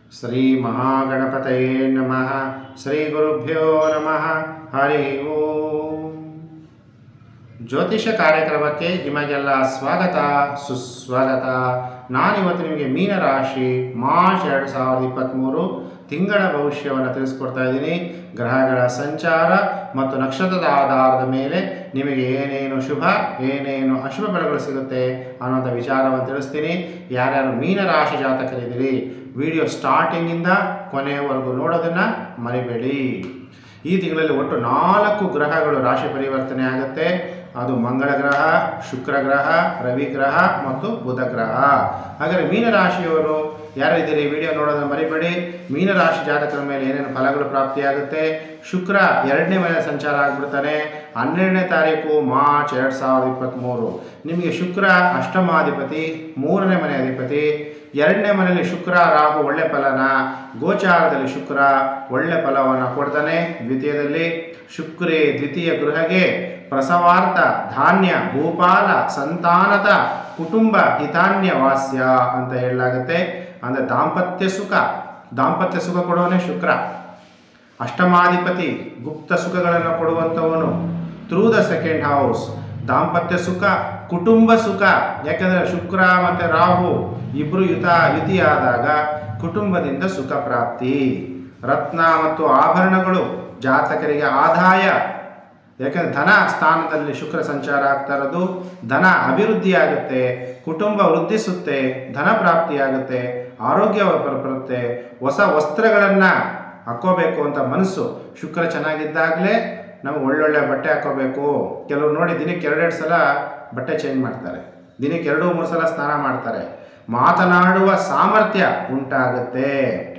ಶ್ರೀ ಮಹಾಗಣಪತಯೇ ನಮಃ ಶ್ರೀ ಗುರುಭ್ಯೋ ನಮಃ ಹರಿ ಓಂ ಜ್ಯೋತಿಷ ಕಾರ್ಯಕ್ರಮಕ್ಕೆ ನಿಮಗೆಲ್ಲ ಸ್ವಾಗತ ಸುಸ್ವಾಗತ ನಾನಿವತ್ತು ನಿಮಗೆ ಮೀನರಾಶಿ ಮಾರ್ಚ್ ಎರಡು ಸಾವಿರದ ಇಪ್ಪತ್ತ್ಮೂರು ತಿಂಗಳ ಭವಿಷ್ಯವನ್ನು ತಿಳಿಸ್ಕೊಡ್ತಾ ಇದ್ದೀನಿ ಗ್ರಹಗಳ ಸಂಚಾರ ಮತ್ತು ನಕ್ಷತ್ರದ ಆಧಾರದ ಮೇಲೆ ನಿಮಗೆ ಏನೇನು ಶುಭ ಏನೇನು ಅಶುಭ ಫಲಗಳು ಸಿಗುತ್ತೆ ಅನ್ನೋಂಥ ವಿಚಾರವನ್ನು ತಿಳಿಸ್ತೀನಿ ಯಾರ್ಯಾರು ಮೀನರಾಶಿ ಜಾತಕರಿದ್ದೀರಿ ವಿಡಿಯೋ ಸ್ಟಾರ್ಟಿಂಗಿಂದ ಕೊನೆಯವರೆಗೂ ನೋಡೋದನ್ನು ಮರಿಬೇಡಿ ಈ ತಿಂಗಳಲ್ಲಿ ಒಟ್ಟು ನಾಲ್ಕು ಗ್ರಹಗಳು ರಾಶಿ ಪರಿವರ್ತನೆ ಆಗುತ್ತೆ ಅದು ಮಂಗಳ ಗ್ರಹ ಶುಕ್ರ ಗ್ರಹ ರವಿ ಗ್ರಹ ಮತ್ತು ಬುಧ ಗ್ರಹ ಹಾಗಾದರೆ ಮೀನರಾಶಿಯವರು ಯಾರಿದ್ದೀರಿ ವಿಡಿಯೋ ನೋಡೋದನ್ನು ಮರಿಬೇಡಿ ಮೀನರಾಶಿ ಜಾತಕರ ಮೇಲೆ ಏನೇನು ಫಲಗಳು ಪ್ರಾಪ್ತಿಯಾಗುತ್ತೆ ಶುಕ್ರ ಎರಡನೇ ಮನೆ ಸಂಚಾರ ಆಗ್ಬಿಡ್ತಾನೆ ಹನ್ನೆರಡನೇ ತಾರೀಕು ಮಾರ್ಚ್ ಎರಡು ಸಾವಿರದ ಇಪ್ಪತ್ತ್ಮೂರು ನಿಮಗೆ ಶುಕ್ರ ಅಷ್ಟಮಾಧಿಪತಿ ಮೂರನೇ ಮನೆ ಅಧಿಪತಿ ಎರಡನೇ ಮನೆಯಲ್ಲಿ ಶುಕ್ರ ರಾಹು ಒಳ್ಳೆ ಫಲನ ಗೋಚಾರದಲ್ಲಿ ಶುಕ್ರ ಒಳ್ಳೆ ಫಲವನ್ನು ಕೊಡ್ತಾನೆ ದ್ವಿತೀಯದಲ್ಲಿ ಶುಕ್ರೇ ದ್ವಿತೀಯ ಗೃಹಗೆ ಪ್ರಸವಾರ್ಥ ಧಾನ್ಯ ಭೂಪಾಲ ಸಂತಾನದ ಕುಟುಂಬ ಹಿತಾನ್ಯ ವಾಸ್ಯ ಅಂತ ಹೇಳಲಾಗುತ್ತೆ ಅಂದರೆ ದಾಂಪತ್ಯ ಸುಖ ದಾಂಪತ್ಯ ಸುಖ ಕೊಡುವನೇ ಶುಕ್ರ ಅಷ್ಟಮಾಧಿಪತಿ ಗುಪ್ತ ಸುಖಗಳನ್ನು ಕೊಡುವಂಥವನು ಥ್ರೂ ದ ಸೆಕೆಂಡ್ ಹೌಸ್ ದಾಂಪತ್ಯ ಸುಖ ಕುಟುಂಬ ಸುಖ ಯಾಕೆಂದರೆ ಶುಕ್ರ ಮತ್ತು ರಾಹು ಇಬ್ಬರು ಯುತ ಯುತಿಯಾದಾಗ ಕುಟುಂಬದಿಂದ ಸುಖ ಪ್ರಾಪ್ತಿ ರತ್ನ ಮತ್ತು ಆಭರಣಗಳು ಜಾತಕರಿಗೆ ಆದಾಯ ಯಾಕಂದರೆ ಧನ ಸ್ಥಾನದಲ್ಲಿ ಶುಕ್ರ ಸಂಚಾರ ಆಗ್ತಾ ಇರೋದು ಧನ ಅಭಿವೃದ್ಧಿ ಆಗುತ್ತೆ ಕುಟುಂಬ ವೃದ್ಧಿಸುತ್ತೆ ಧನ ಪ್ರಾಪ್ತಿಯಾಗುತ್ತೆ ಆರೋಗ್ಯ ಬರ್- ಬರುತ್ತೆ ಹೊಸ ವಸ್ತ್ರಗಳನ್ನು ಹಾಕ್ಕೋಬೇಕು ಅಂತ ಮನಸ್ಸು ಶುಕ್ರ ಚೆನ್ನಾಗಿದ್ದಾಗಲೇ ನಮ್ಗೆ ಒಳ್ಳೊಳ್ಳೆ ಬಟ್ಟೆ ಹಾಕ್ಕೋಬೇಕು ಕೆಲವರು ನೋಡಿ ದಿನಕ್ಕೆ ಎರಡೆರಡು ಸಲ ಬಟ್ಟೆ ಚೇಂಜ್ ಮಾಡ್ತಾರೆ ದಿನಕ್ಕೆ ಎರಡು ಮೂರು ಸಲ ಸ್ನಾನ ಮಾಡ್ತಾರೆ ಮಾತನಾಡುವ ಸಾಮರ್ಥ್ಯ ಉಂಟಾಗುತ್ತೆ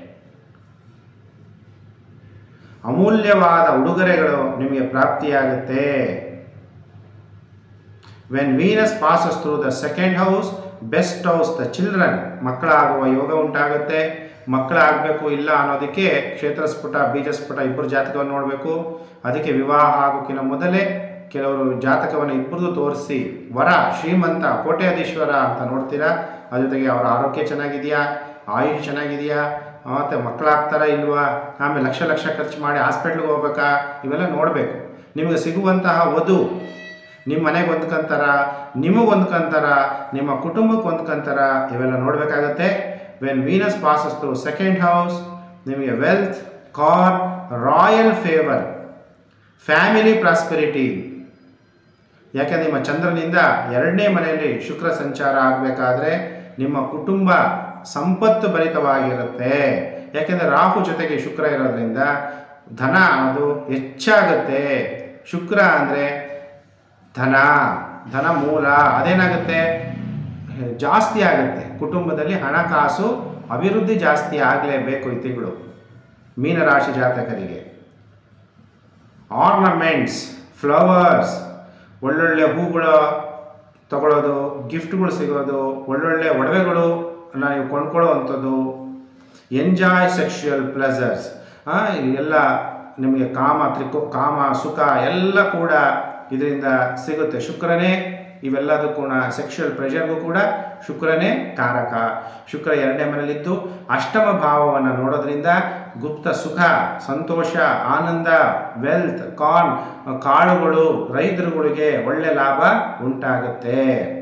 ಅಮೂಲ್ಯವಾದ ಉಡುಗೊರೆಗಳು ನಿಮಗೆ ಪ್ರಾಪ್ತಿಯಾಗುತ್ತೆ when Venus passes through the second house best house the children ಮಕ್ಕಳಾಗುವ ಯೋಗ ಉಂಟಾಗುತ್ತೆ ಮಕ್ಕಳಾಗಬೇಕು ಇಲ್ಲ ಅನ್ನೋದಕ್ಕೆ ಕ್ಷೇತ್ರ ಸ್ಫುಟ ಬೀಜ ಸ್ಫುಟ ಇಬ್ಬರು ಜಾತಕವನ್ನು ನೋಡಬೇಕು ಅದಕ್ಕೆ ವಿವಾಹ ಆಗೋಕ್ಕಿಂತ ಮೊದಲೇ ಕೆಲವರು ಜಾತಕವನ್ನು ಇಬ್ಬರದು ತೋರಿಸಿ ವರ ಶ್ರೀಮಂತ ಕೋಟ್ಯಾಧೀಶ್ವರ ಅಂತ ನೋಡ್ತೀರಾ ಅದ್ರ ಜೊತೆಗೆ ಅವರ ಆರೋಗ್ಯ ಚೆನ್ನಾಗಿದೆಯಾ ಆಯುಷ್ ಚೆನ್ನಾಗಿದೆಯಾ ಮತ್ತು ಮಕ್ಕಳಾಗ್ತಾರಾ ಇಲ್ವಾ ಆಮೇಲೆ ಲಕ್ಷ ಲಕ್ಷ ಖರ್ಚು ಮಾಡಿ ಹಾಸ್ಪಿಟ್ಲಿಗೆ ಹೋಗ್ಬೇಕಾ ಇವೆಲ್ಲ ನೋಡಬೇಕು ನಿಮಗೆ ಸಿಗುವಂತಹ ವಧು ನಿಮ್ಮ ಮನೆಗೆ ಹೊಂದ್ಕೊಂತಾರ ನಿಮಗೆ ಹೊಂದ್ಕೊಂತಾರ ನಿಮ್ಮ ಕುಟುಂಬಕ್ಕೆ ಹೊಂದ್ಕೊಂತಾರ ಇವೆಲ್ಲ ನೋಡಬೇಕಾಗತ್ತೆ when Venus passes through second house ನಿಮಗೆ wealth car royal favour family prosperity ಯಾಕೆ ನಿಮ್ಮ ಚಂದ್ರನಿಂದ ಎರಡನೇ ಮನೆಯಲ್ಲಿ ಶುಕ್ರ ಸಂಚಾರ ಆಗಬೇಕಾದ್ರೆ ನಿಮ್ಮ ಕುಟುಂಬ ಸಂಪತ್ತು ಭರಿತವಾಗಿರುತ್ತೆ ಯಾಕೆಂದರೆ ರಾಹು ಜೊತೆಗೆ ಶುಕ್ರ ಇರೋದ್ರಿಂದ ಧನ ಅದು ಹೆಚ್ಚಾಗುತ್ತೆ ಶುಕ್ರ ಅಂದರೆ ಧನ ಧನ ಮೂಲ ಅದೇನಾಗುತ್ತೆ ಜಾಸ್ತಿ ಆಗುತ್ತೆ ಕುಟುಂಬದಲ್ಲಿ ಹಣಕಾಸು ಅಭಿವೃದ್ಧಿ ಜಾಸ್ತಿ ಆಗಲೇಬೇಕು ಈ ತಿಂಗಳು ಮೀನರಾಶಿ ಜಾತಕರಿಗೆ ಆರ್ನಮೆಂಟ್ಸ್ ಫ್ಲವರ್ಸ್ ಒಳ್ಳೊಳ್ಳೆ ಹೂಗಳು ತಗೊಳ್ಳೋದು ಗಿಫ್ಟ್ಗಳು ಸಿಗೋದು ಒಳ್ಳೊಳ್ಳೆ ಒಡವೆಗಳು ನೀವು ಕೊಂಡ್ಕೊಳ್ಳೋ ಅಂಥದ್ದು ಎಂಜಾಯ್ ಸೆಕ್ಷುಯಲ್ ಪ್ಲೆಸರ್ಸ್ ಎಲ್ಲ ನಿಮಗೆ ಕಾಮ ತ್ರಿಕೋ ಕಾಮ ಸುಖ ಎಲ್ಲ ಕೂಡ ಇದರಿಂದ ಸಿಗುತ್ತೆ ಶುಕ್ರನೇ ಇವೆಲ್ಲದಕ್ಕೂ ಸೆಕ್ಷುಯಲ್ ಪ್ರೆಷರ್ಗೂ ಕೂಡ ಶುಕ್ರನೇ ಕಾರಕ ಶುಕ್ರ ಎರಡನೇ ಮನೆಯಲ್ಲಿದ್ದು ಅಷ್ಟಮ ಭಾವವನ್ನು ನೋಡೋದ್ರಿಂದ ಗುಪ್ತ ಸುಖ ಸಂತೋಷ ಆನಂದ ವೆಲ್ತ್ ಕಾರ್ನ್ ಕಾಳುಗಳು ರೈತರುಗಳಿಗೆ ಒಳ್ಳೆ ಲಾಭ ಉಂಟಾಗುತ್ತೆ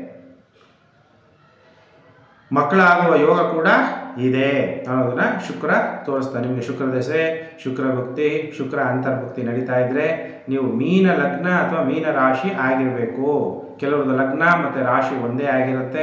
ಮಕ್ಕಳಾಗುವ ಯೋಗ ಕೂಡ ಇದೆ ಅನ್ನೋದನ್ನ ಶುಕ್ರ ತೋರಿಸ್ತಾನೆ ನಿಮಗೆ ಶುಕ್ರ ದಶೆ ಶುಕ್ರ ಭಕ್ತಿ ಶುಕ್ರ ಅಂತರ್ಭಕ್ತಿ ನಡೀತಾ ಇದ್ರೆ ನೀವು ಮೀನ ಲಗ್ನ ಅಥವಾ ಮೀನ ರಾಶಿ ಆಗಿರಬೇಕು ಕೆಲವ್ರದ್ದು ಲಗ್ನ ಮತ್ತು ರಾಶಿ ಒಂದೇ ಆಗಿರುತ್ತೆ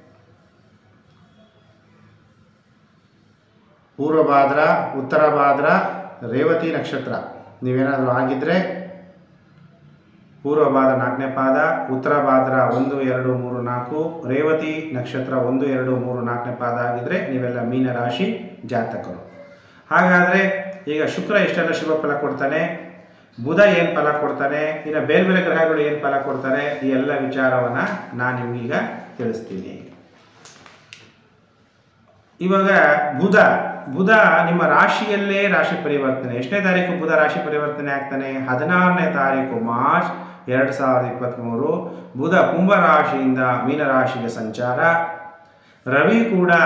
ಪೂರ್ವ ಭಾದ್ರ ಉತ್ತರ ಭಾದ್ರ ರೇವತಿ ನಕ್ಷತ್ರ ನೀವೇನಾದರೂ ಆಗಿದ್ದರೆ ಪೂರ್ವ ಭಾದ್ರ ನಾಲ್ಕನೇ ಪಾದ ಉತ್ತರ ಭಾದ್ರ ಒಂದು ಎರಡು ಮೂರು ನಾಲ್ಕು ರೇವತಿ ನಕ್ಷತ್ರ ಒಂದು ಎರಡು ಮೂರು ನಾಲ್ಕನೇ ಪಾದ ಆಗಿದ್ರೆ ನೀವೆಲ್ಲ ಮೀನ ರಾಶಿ ಜಾತಕರು ಹಾಗಾದರೆ ಈಗ ಶುಕ್ರ ಎಷ್ಟೆಲ್ಲ ಶುಭ ಫಲ ಕೊಡ್ತಾನೆ ಬುಧ ಏನು ಫಲ ಕೊಡ್ತಾನೆ ಇನ್ನು ಬೇರೆ ಬೇರೆ ಗ್ರಹಗಳು ಏನು ಫಲ ಕೊಡ್ತಾರೆ ಈ ಎಲ್ಲ ವಿಚಾರವನ್ನು ನಾನು ನಿಮಗೀಗ ತಿಳಿಸ್ತೀನಿ ಇವಾಗ ಬುಧ ಬುಧ ನಿಮ್ಮ ರಾಶಿಯಲ್ಲೇ ರಾಶಿ ಪರಿವರ್ತನೆ ಎಷ್ಟನೇ ತಾರೀಕು ಬುಧ ರಾಶಿ ಪರಿವರ್ತನೆ ಆಗ್ತಾನೆ ಹದಿನಾರನೇ ತಾರೀಕು ಮಾರ್ಚ್ ಎರಡು ಸಾವಿರದ ಇಪ್ಪತ್ತ್ಮೂರು ಬುಧ ಕುಂಭ ರಾಶಿಯಿಂದ ಮೀನರಾಶಿಗೆ ಸಂಚಾರ ರವಿ ಕೂಡ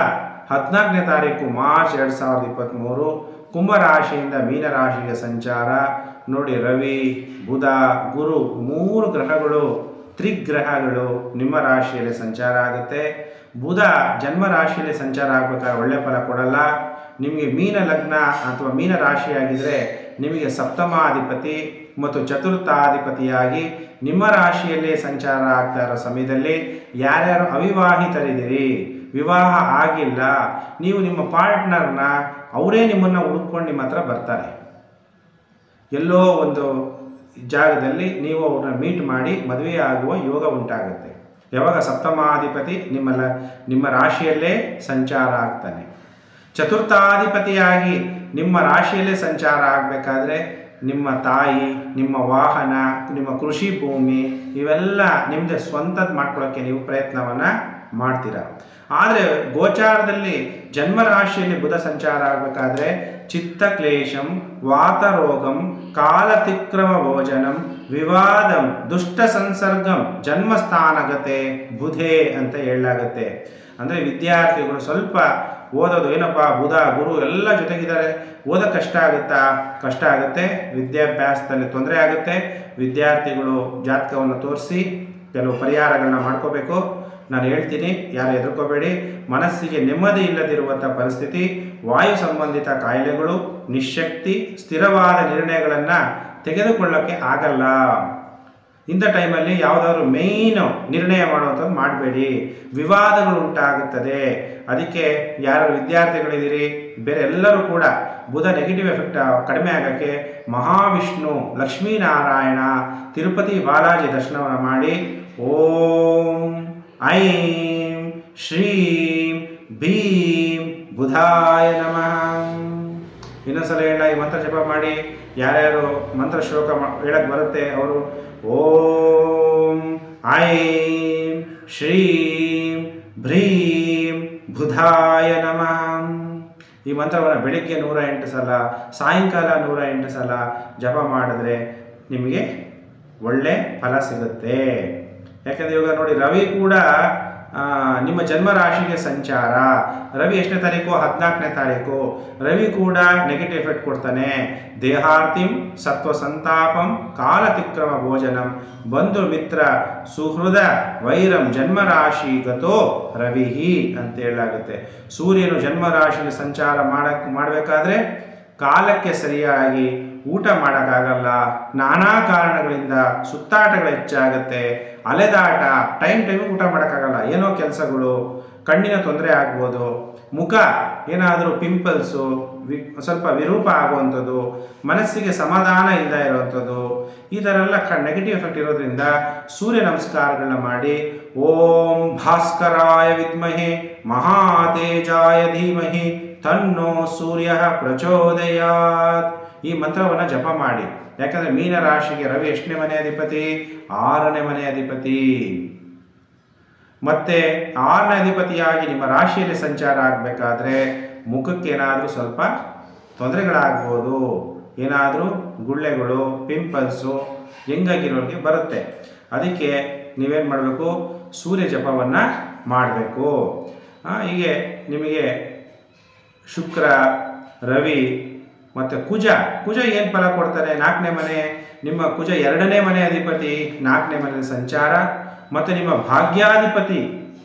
ಹದಿನಾಲ್ಕನೇ ತಾರೀಕು ಮಾರ್ಚ್ ಎರಡು ಸಾವಿರದ ಇಪ್ಪತ್ತ್ಮೂರು ಕುಂಭರಾಶಿಯಿಂದ ಮೀನರಾಶಿಗೆ ಸಂಚಾರ ನೋಡಿ ರವಿ ಬುಧ ಗುರು ಮೂರು ಗ್ರಹಗಳು ತ್ರಿಗ್ರಹಗಳು ನಿಮ್ಮ ರಾಶಿಯಲ್ಲಿ ಸಂಚಾರ ಆಗುತ್ತೆ ಬುಧ ಜನ್ಮ ರಾಶಿಯಲ್ಲಿ ಸಂಚಾರ ಆಗ್ಬೇಕಾದ್ರೆ ಒಳ್ಳೆ ಫಲ ಕೊಡಲ್ಲ ನಿಮಗೆ ಮೀನ ಲಗ್ನ ಅಥವಾ ಮೀನ ರಾಶಿಯಾಗಿದ್ದರೆ ನಿಮಗೆ ಸಪ್ತಮಾಧಿಪತಿ ಮತ್ತು ಚತುರ್ಥಾಧಿಪತಿಯಾಗಿ ನಿಮ್ಮ ರಾಶಿಯಲ್ಲೇ ಸಂಚಾರ ಆಗ್ತಾ ಇರೋ ಸಮಯದಲ್ಲಿ ಯಾರ್ಯಾರು ಅವಿವಾಹಿತರಿದ್ದೀರಿ ವಿವಾಹ ಆಗಿಲ್ಲ ನೀವು ನಿಮ್ಮ ಪಾರ್ಟ್ನರ್ನ ಅವರೇ ನಿಮ್ಮನ್ನು ಹುಡುಕೊಂಡು ನಿಮ್ಮ ಹತ್ರ ಬರ್ತಾರೆ ಎಲ್ಲೋ ಒಂದು ಜಾಗದಲ್ಲಿ ನೀವು ಅವ್ರನ್ನ ಮೀಟ್ ಮಾಡಿ ಮದುವೆ ಆಗುವ ಯೋಗ ಉಂಟಾಗುತ್ತೆ ಯಾವಾಗ ಸಪ್ತಮಾಧಿಪತಿ ನಿಮ್ಮ ಲ ನಿಮ್ಮ ರಾಶಿಯಲ್ಲೇ ಸಂಚಾರ ಆಗ್ತಾನೆ ಚತುರ್ಥಾಧಿಪತಿಯಾಗಿ ನಿಮ್ಮ ರಾಶಿಯಲ್ಲೇ ಸಂಚಾರ ಆಗಬೇಕಾದ್ರೆ ನಿಮ್ಮ ತಾಯಿ ನಿಮ್ಮ ವಾಹನ ನಿಮ್ಮ ಕೃಷಿ ಭೂಮಿ ಇವೆಲ್ಲ ನಿಮ್ಮದೇ ಸ್ವಂತದ್ದು ಮಾಡ್ಕೊಳ್ಳೋಕ್ಕೆ ನೀವು ಪ್ರಯತ್ನವನ್ನು ಮಾಡ್ತೀರಾ ಆದರೆ ಗೋಚಾರದಲ್ಲಿ ಜನ್ಮ ರಾಶಿಯಲ್ಲಿ ಬುಧ ಸಂಚಾರ ಆಗಬೇಕಾದ್ರೆ ಚಿತ್ತಕ್ಲೇಶಂ ವಾತರೋಗಂ ಕಾಲತಿಕ್ರಮ ಭೋಜನಂ ವಿವಾದಂ ದುಷ್ಟ ಸಂಸರ್ಗಂ ಜನ್ಮಸ್ಥಾನಗತೆ ಬುಧೆ ಅಂತ ಹೇಳಲಾಗತ್ತೆ ಅಂದರೆ ವಿದ್ಯಾರ್ಥಿಗಳು ಸ್ವಲ್ಪ ಓದೋದು ಏನಪ್ಪ ಬುಧ ಗುರು ಎಲ್ಲ ಜೊತೆಗಿದ್ದಾರೆ ಓದೋ ಕಷ್ಟ ಆಗುತ್ತಾ ಕಷ್ಟ ಆಗುತ್ತೆ ವಿದ್ಯಾಭ್ಯಾಸದಲ್ಲಿ ತೊಂದರೆ ಆಗುತ್ತೆ ವಿದ್ಯಾರ್ಥಿಗಳು ಜಾತಕವನ್ನು ತೋರಿಸಿ ಕೆಲವು ಪರಿಹಾರಗಳನ್ನ ಮಾಡ್ಕೋಬೇಕು ನಾನು ಹೇಳ್ತೀನಿ ಯಾರು ಹೆದರ್ಕೋಬೇಡಿ ಮನಸ್ಸಿಗೆ ನೆಮ್ಮದಿ ಇಲ್ಲದಿರುವಂಥ ಪರಿಸ್ಥಿತಿ ವಾಯು ಸಂಬಂಧಿತ ಕಾಯಿಲೆಗಳು ನಿಶಕ್ತಿ ಸ್ಥಿರವಾದ ನಿರ್ಣಯಗಳನ್ನು ತೆಗೆದುಕೊಳ್ಳೋಕ್ಕೆ ಆಗಲ್ಲ ಇಂಥ ಟೈಮಲ್ಲಿ ಯಾವುದಾದ್ರು ಮೇಯ್ನು ನಿರ್ಣಯ ಮಾಡುವಂಥದ್ದು ಮಾಡಬೇಡಿ ವಿವಾದಗಳು ಉಂಟಾಗುತ್ತದೆ ಅದಕ್ಕೆ ಯಾರು ವಿದ್ಯಾರ್ಥಿಗಳಿದ್ದೀರಿ ಬೇರೆ ಎಲ್ಲರೂ ಕೂಡ ಬುಧ ನೆಗೆಟಿವ್ ಎಫೆಕ್ಟ್ ಕಡಿಮೆ ಆಗೋಕ್ಕೆ ಮಹಾವಿಷ್ಣು ಲಕ್ಷ್ಮೀನಾರಾಯಣ ತಿರುಪತಿ ಬಾಲಾಜಿ ದರ್ಶನವನ್ನು ಮಾಡಿ ಓಂ ಐಂ ಶ್ರೀಂ ಭೀಂ ಬುಧಾಯ ನಮಃ ಇನ್ನೊಂದ್ಸಲ ಹೇಳ ಈ ಮಂತ್ರ ಜಪ ಮಾಡಿ ಯಾರ್ಯಾರು ಮಂತ್ರ ಶ್ಲೋಕ ಮಾ- ಹೇಳಕ್ ಬರುತ್ತೆ ಅವರು ಓಂ ಐಂ ಶ್ರೀಂ ಭ್ರೀಂ ಬುಧಾಯ ನಮಃ ಈ ಮಂತ್ರವನ್ನು ಬೆಳಿಗ್ಗೆ ನೂರ ಎಂಟು ಸಲ ಸಾಯಂಕಾಲ ನೂರ ಎಂಟು ಸಲ ಜಪ ಮಾಡಿದ್ರೆ ನಿಮಗೆ ಒಳ್ಳೆ ಫಲ ಸಿಗುತ್ತೆ ಯಾಕಂದರೆ ಇವಾಗ ನೋಡಿ ರವಿ ಕೂಡ ಆ, ನಿಮ್ಮ ಜನ್ಮ ರಾಶಿಗೆ ಸಂಚಾರ ರವಿ ಎಷ್ಟನೇ ತಾರೀಕು ಹದಿನಾಲ್ಕನೇ ತಾರೀಕು ರವಿ ಕೂಡ ನೆಗೆಟಿವ್ ಎಫೆಕ್ಟ್ ಕೊಡ್ತಾನೆ ದೇಹಾರ್ತಿಂ ಸತ್ವ ಸಂತಾಪಂ ಕಾಲತಿಕ್ರಮ ಭೋಜನಂ ಬಂಧು ಮಿತ್ರ ಸುಹೃದ ವೈರಂ ಜನ್ಮ ರಾಶಿ ಗತೋ ರವಿಹಿ ಅಂತ ಹೇಳಲಾಗುತ್ತೆ ಸೂರ್ಯನು ಜನ್ಮ ರಾಶಿಯಲ್ಲಿ ಸಂಚಾರ ಮಾಡಕ್ ಮಾಡಬೇಕಾದ್ರೆ ಕಾಲಕ್ಕೆ ಸರಿಯಾಗಿ ಊಟ ಮಾಡೋಕ್ಕಾಗಲ್ಲ ನಾನಾ ಕಾರಣಗಳಿಂದ ಸುತ್ತಾಟಗಳು ಹೆಚ್ಚಾಗುತ್ತೆ ಅಲೆದಾಟ ಟೈಮ್ ಟೈಮಿಗೆ ಊಟ ಮಾಡೋಕ್ಕಾಗಲ್ಲ ಏನೋ ಕೆಲಸಗಳು ಕಣ್ಣಿನ ತೊಂದರೆ ಆಗ್ಬೋದು ಮುಖ ಏನಾದರೂ ಪಿಂಪಲ್ಸು ವಿ ಸ್ವಲ್ಪ ವಿರೂಪ ಆಗುವಂಥದ್ದು ಮನಸ್ಸಿಗೆ ಸಮಾಧಾನ ಇಲ್ಲದೆ ಇರುವಂಥದ್ದು ಈ ಥರ ಎಲ್ಲ ಕ ನೆಗೆಟಿವ್ ಎಫೆಕ್ಟ್ ಇರೋದ್ರಿಂದ ಸೂರ್ಯ ನಮಸ್ಕಾರಗಳನ್ನ ಮಾಡಿ ಓಂ ಭಾಸ್ಕರಾಯ ವಿದ್ಮಹೆ ಮಹಾತೇಜಾಯ ಧೀಮಹಿ ತನ್ನೋ ಸೂರ್ಯ ಪ್ರಚೋದಯಾತ್ ಈ ಮಂತ್ರವನ್ನು ಜಪ ಮಾಡಿ ಯಾಕಂದರೆ ಮೀನ ರಾಶಿಗೆ ರವಿ ಎಷ್ಟನೇ ಮನೆ ಅಧಿಪತಿ ಆರನೇ ಮನೆ ಅಧಿಪತಿ ಮತ್ತೆ ಆರನೇ ಅಧಿಪತಿಯಾಗಿ ನಿಮ್ಮ ರಾಶಿಯಲ್ಲಿ ಸಂಚಾರ ಆಗಬೇಕಾದ್ರೆ ಮುಖಕ್ಕೆ ಏನಾದರೂ ಸ್ವಲ್ಪ ತೊಂದರೆಗಳಾಗ್ಬೋದು ಏನಾದರೂ ಗುಳ್ಳೆಗಳು ಪಿಂಪಲ್ಸು ಹೆಂಗಾಗಿರೋರಿಗೆ ಬರುತ್ತೆ ಅದಕ್ಕೆ ನೀವೇನು ಮಾಡಬೇಕು ಸೂರ್ಯ ಜಪವನ್ನು ಮಾಡಬೇಕು ಹೀಗೆ ನಿಮಗೆ ಶುಕ್ರ ರವಿ ಮತ್ತು ಕುಜ ಕುಜ ಏನು ಫಲ ಕೊಡ್ತಾನೆ ನಾಲ್ಕನೇ ಮನೆ ನಿಮ್ಮ ಕುಜ ಎರಡನೇ ಮನೆ ಅಧಿಪತಿ ನಾಲ್ಕನೇ ಮನೆ ಸಂಚಾರ ಮತ್ತು ನಿಮ್ಮ ಭಾಗ್ಯಾಧಿಪತಿ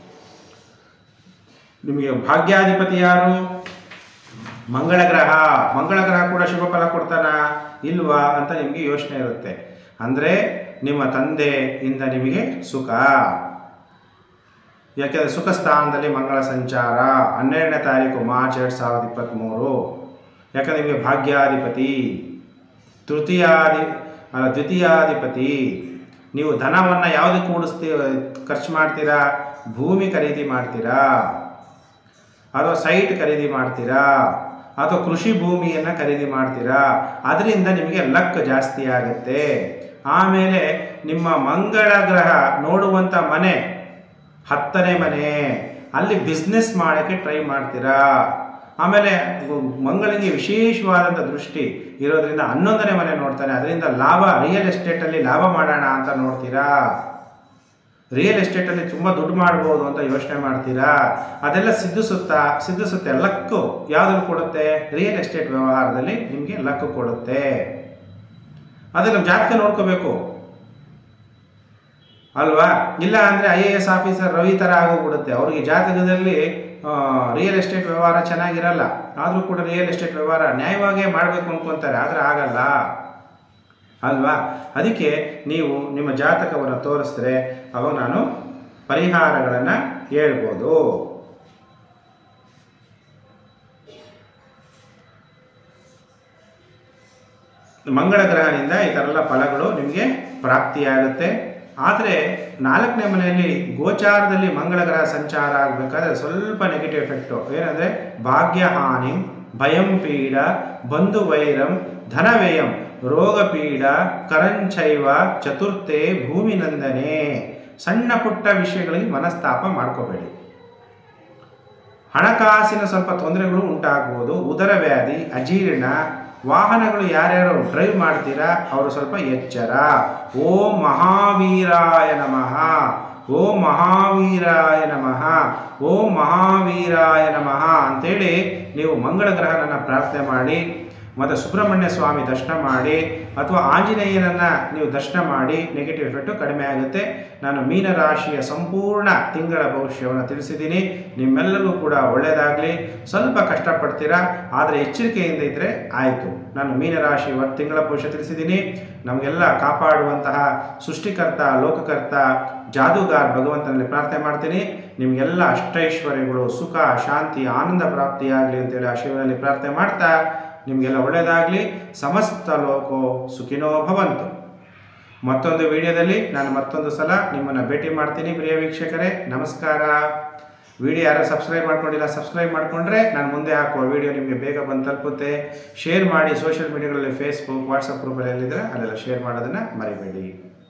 ನಿಮಗೆ ಭಾಗ್ಯಾಧಿಪತಿ ಯಾರು ಮಂಗಳ ಗ್ರಹ ಮಂಗಳ ಗ್ರಹ ಕೂಡ ಶುಭ ಫಲ ಕೊಡ್ತಾನ ಇಲ್ವಾ ಅಂತ ನಿಮಗೆ ಯೋಚನೆ ಇರುತ್ತೆ ಅಂದರೆ ನಿಮ್ಮ ತಂದೆಯಿಂದ ನಿಮಗೆ ಸುಖ ಯಾಕೆಂದರೆ ಸುಖ ಸ್ಥಾನದಲ್ಲಿ ಮಂಗಳ ಸಂಚಾರ ಹನ್ನೆರಡನೇ ತಾರೀಕು ಮಾರ್ಚ್ ಎರಡು ಸಾವಿರದ ಇಪ್ಪತ್ತ್ಮೂರು ಯಾಕಂದರೆ ನಿಮಗೆ ಭಾಗ್ಯಾಧಿಪತಿ ತೃತೀಯಾಧಿ ಅಲ್ಲ ದ್ವಿತೀಯಾಧಿಪತಿ ನೀವು ಧನವನ್ನು ಯಾವುದಕ್ಕೆ ಕೂಡಿಸ್ತೀ ಖರ್ಚು ಮಾಡ್ತೀರಾ ಭೂಮಿ ಖರೀದಿ ಮಾಡ್ತೀರಾ ಅಥವಾ ಸೈಟ್ ಖರೀದಿ ಮಾಡ್ತೀರಾ ಅಥವಾ ಕೃಷಿ ಭೂಮಿಯನ್ನು ಖರೀದಿ ಮಾಡ್ತೀರಾ ಅದರಿಂದ ನಿಮಗೆ ಲಕ್ ಜಾಸ್ತಿ ಆಗುತ್ತೆ ಆಮೇಲೆ ನಿಮ್ಮ ಮಂಗಳ ಗ್ರಹ ನೋಡುವಂಥ ಮನೆ ಹತ್ತನೇ ಮನೆ ಅಲ್ಲಿ ಬಿಸ್ನೆಸ್ ಮಾಡೋಕ್ಕೆ ಟ್ರೈ ಮಾಡ್ತೀರಾ ಆಮೇಲೆ ಮಂಗಳಿಗೆ ವಿಶೇಷವಾದಂಥ ದೃಷ್ಟಿ ಇರೋದ್ರಿಂದ ಹನ್ನೊಂದನೇ ಮನೆ ನೋಡ್ತಾನೆ ಅದರಿಂದ ಲಾಭ ರಿಯಲ್ ಎಸ್ಟೇಟಲ್ಲಿ ಲಾಭ ಮಾಡೋಣ ಅಂತ ನೋಡ್ತೀರಾ ರಿಯಲ್ ಎಸ್ಟೇಟಲ್ಲಿ ತುಂಬ ದುಡ್ಡು ಮಾಡ್ಬೋದು ಅಂತ ಯೋಚನೆ ಮಾಡ್ತೀರಾ ಅದೆಲ್ಲ ಸಿದ್ಧಿಸುತ್ತಾ ಸಿದ್ಧಿಸುತ್ತೆ ಲಕ್ಕು ಯಾವುದನ್ನು ಕೊಡುತ್ತೆ ರಿಯಲ್ ಎಸ್ಟೇಟ್ ವ್ಯವಹಾರದಲ್ಲಿ ನಿಮಗೆ ಲಕ್ಕು ಕೊಡುತ್ತೆ ಅದೇ ನಮ್ಮ ಜಾತಕ ನೋಡ್ಕೋಬೇಕು ಅಲ್ವಾ ಇಲ್ಲ ಅಂದರೆ I A S officer Ravi ಥರ ಆಗೋಗ್ಬಿಡುತ್ತೆ ಅವ್ರಿಗೆ ಜಾತಕದಲ್ಲಿ ರಿಯಲ್ ಎಸ್ಟೇಟ್ ವ್ಯವಹಾರ ಚೆನ್ನಾಗಿರಲ್ಲ ಆದರೂ ಕೂಡ ರಿಯಲ್ ಎಸ್ಟೇಟ್ ವ್ಯವಹಾರ ನ್ಯಾಯವಾಗೇ ಮಾಡಬೇಕು ಅನ್ಕೊತಾರೆ ಆದರೆ ಆಗಲ್ಲ ಅಲ್ವಾ ಅದಕ್ಕೆ ನೀವು ನಿಮ್ಮ ಜಾತಕವನ್ನು ತೋರಿಸಿದ್ರೆ ಅವಾಗ ನಾನು ಪರಿಹಾರಗಳನ್ನು ಹೇಳ್ಬೋದು ಮಂಗಳ ಗ್ರಹದಿಂದ ಈ ಥರ ಎಲ್ಲ ಫಲಗಳು ನಿಮಗೆ ಪ್ರಾಪ್ತಿಯಾಗುತ್ತೆ ಆದರೆ ನಾಲ್ಕನೇ ಮನೆಯಲ್ಲಿ ಗೋಚಾರದಲ್ಲಿ ಮಂಗಳ ಗ್ರಹ ಸಂಚಾರ ಆಗಬೇಕಾದ್ರೆ ಸ್ವಲ್ಪ ನೆಗೆಟಿವ್ ಎಫೆಕ್ಟು ಏನಂದರೆ ಭಾಗ್ಯಹಾನಿ ಭಯಂ ಪೀಡ ಬಂಧು ವೈರಂ ಧನವ್ಯಯಂ ರೋಗ ಪೀಡ ಕರಂಚೈವ ಚತುರ್ಥೆ ಭೂಮಿ ನಂದನೆ ಸಣ್ಣ ಪುಟ್ಟ ವಿಷಯಗಳಿಗೆ ಮನಸ್ತಾಪ ಮಾಡ್ಕೋಬೇಡಿ ಹಣಕಾಸಿನ ಸ್ವಲ್ಪ ತೊಂದರೆಗಳು ಉಂಟಾಗ್ಬೋದು ಉದರ ವ್ಯಾಧಿ ಅಜೀರ್ಣ ವಾಹನಗಳು ಯಾರ್ಯಾರು ಡ್ರೈವ್ ಮಾಡ್ತೀರಾ ಅವರು ಸ್ವಲ್ಪ ಎಚ್ಚರ ಓಂ ಮಹಾವೀರಾಯ ನಮಃ ಓಂ ಮಹಾವೀರಾಯ ನಮಃ ಓಂ ಮಹಾವೀರಾಯ ನಮಃ ಅಂತೇಳಿ ನೀವು ಮಂಗಳ ಗ್ರಹನನ್ನು ಪ್ರಾರ್ಥನೆ ಮಾಡಿ ಮತ್ತು ಸುಬ್ರಹ್ಮಣ್ಯ ಸ್ವಾಮಿ ದರ್ಶನ ಮಾಡಿ ಅಥವಾ ಆಂಜನೇಯನನ್ನು ನೀವು ದರ್ಶನ ಮಾಡಿ ನೆಗೆಟಿವ್ ಎಫೆಕ್ಟು ಕಡಿಮೆ ಆಗುತ್ತೆ ನಾನು ಮೀನರಾಶಿಯ ಸಂಪೂರ್ಣ ತಿಂಗಳ ಭವಿಷ್ಯವನ್ನು ತಿಳಿಸಿದ್ದೀನಿ ನಿಮ್ಮೆಲ್ಲರಿಗೂ ಕೂಡ ಒಳ್ಳೆಯದಾಗಲಿ ಸ್ವಲ್ಪ ಕಷ್ಟಪಡ್ತೀರಾ ಆದರೆ ಎಚ್ಚರಿಕೆಯಿಂದ ಇದ್ದರೆ ಆಯಿತು ನಾನು ಮೀನರಾಶಿ ಒಂದು ತಿಂಗಳ ಭವಿಷ್ಯ ತಿಳಿಸಿದ್ದೀನಿ ನಮಗೆಲ್ಲ ಕಾಪಾಡುವಂತಹ ಸೃಷ್ಟಿಕರ್ತ ಲೋಕಕರ್ತ ಜಾದೂಗಾರ್ ಭಗವಂತನಲ್ಲಿ ಪ್ರಾರ್ಥನೆ ಮಾಡ್ತೀನಿ ನಿಮಗೆಲ್ಲ ಅಷ್ಟೈಶ್ವರ್ಯಗಳು ಸುಖ ಶಾಂತಿ ಆನಂದ ಪ್ರಾಪ್ತಿಯಾಗಲಿ ಅಂತೇಳಿ ಆ ಶಿವನಲ್ಲಿ ಪ್ರಾರ್ಥನೆ ಮಾಡ್ತಾ ನಿಮಗೆಲ್ಲ ಒಳ್ಳೆಯದಾಗಲಿ ಸಮಸ್ತ ಲೋಕೋ ಸುಖಿನೋ ಭವಂತು ಮತ್ತೊಂದು ವಿಡಿಯೋದಲ್ಲಿ ನಾನು ಮತ್ತೊಂದು ಸಲ ನಿಮ್ಮನ್ನು ಭೇಟಿ ಮಾಡ್ತೀನಿ ಪ್ರಿಯ ವೀಕ್ಷಕರೇ ನಮಸ್ಕಾರ ವಿಡಿಯೋ ಯಾರು ಸಬ್ಸ್ಕ್ರೈಬ್ ಮಾಡ್ಕೊಂಡಿಲ್ಲ ಸಬ್ಸ್ಕ್ರೈಬ್ ಮಾಡಿಕೊಂಡ್ರೆ ನಾನು ಮುಂದೆ ಹಾಕುವ ವಿಡಿಯೋ ನಿಮಗೆ ಬೇಗ ಬಂದು ತಲುಪುತ್ತೆ ಶೇರ್ ಮಾಡಿ ಸೋಷಿಯಲ್ ಮೀಡಿಯಾಗಳಲ್ಲಿ ಫೇಸ್ಬುಕ್ ವಾಟ್ಸಪ್ ಗ್ರೂಪಲ್ಲಿ ಎಲ್ಲಿದ್ರೆ ಅಲ್ಲೆಲ್ಲ ಶೇರ್ ಮಾಡೋದನ್ನು ಮರಿಬೇಡಿ